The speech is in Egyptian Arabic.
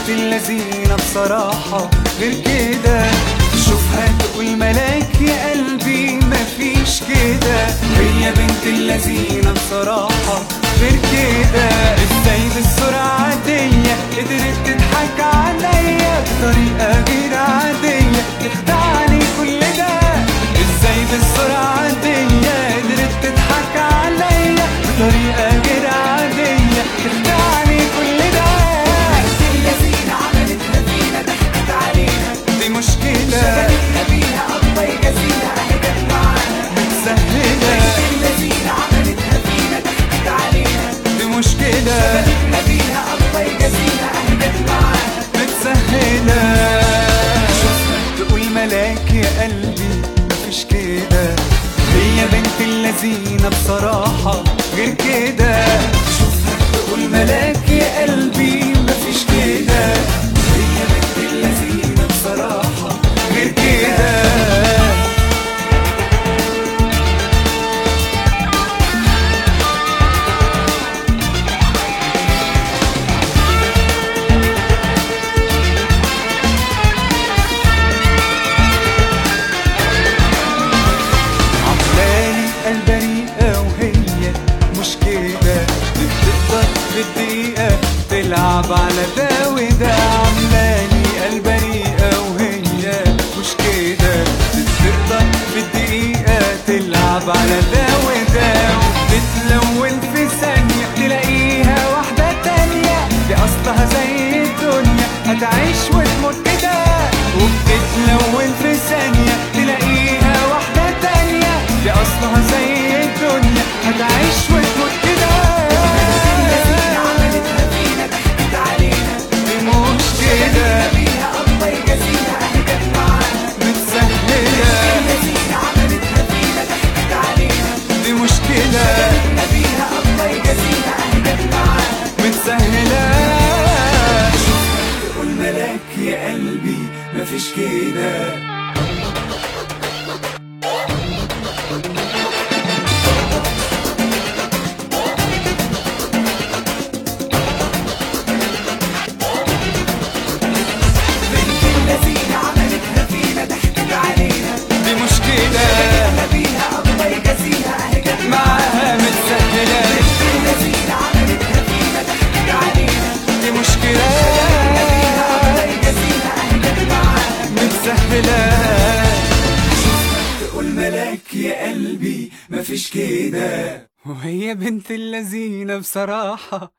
بنت اللذينة بصراحة غير كده شوفها تقول ملاك يا قلبي مفيش كده هي بنت اللذينة بصراحة غير كده ازاي بالسرعة دي قدرت تضحك عليا بطريقة غير عادية تخدعني كل ده ازاي بالسرعة دي قدرت تضحك عليا بطريقة غير عادية تخدعني كل ده اللذينة عملتها فينا ضحكت علينا دي مشكلة شغلتنا بيها الله يجازيها اهي جت معانا متسهلة اللذينة عملتها فينا ضحكت علينا دي مشكلة شغلتنا بيها الله يجازيها اهي جت معانا متسهلة تقول ملاك يا قلبي مفيش كده هي بنت اللذينة بصراحة غير كده شوفها تقول ملاك يا قلبي مفيش كده هي بنت اللذينة بصراحة غير كده عملالي البريئة وهي مش كده بتقدر بالدقيقة تلعب على ده وده عملالي البريئة وهي مش كده بتقدر بالدقيقة تلعب على ده وده وبتتلون في ثانية تلاقيها واحدة تانية دي أصلها زي الدنيا هتعيش وتموت كده وبتتلون في ثانية تلاقيها واحدة تانية دي أصلها زي الدنيا هتعيش وتموت كده اللذينة عملتها فينا ضحكت علينا دي مش كده بيها الله يجازيها اهي جت معانا متسهلة اللذينة عملتها فينا ضحكت علينا دي مشكلة شغلتنا بيها الله يجازيها اهي جت معانا متسهلة تقول ملاك يا قلبي مفيش كده بنت اللذينة عملتها فينا ضحكت علينا دي مشكلة شغلتنا بيها الله يجازيها اهي جت معاها متسهلة بنت اللذينة عملتها فينا ضحكت علينا دي مشكلة الله يجازيها اهي جت معانا متسهلة تقول ملاك يا قلبي مفيش كده وهي بنت اللذينة بصراحة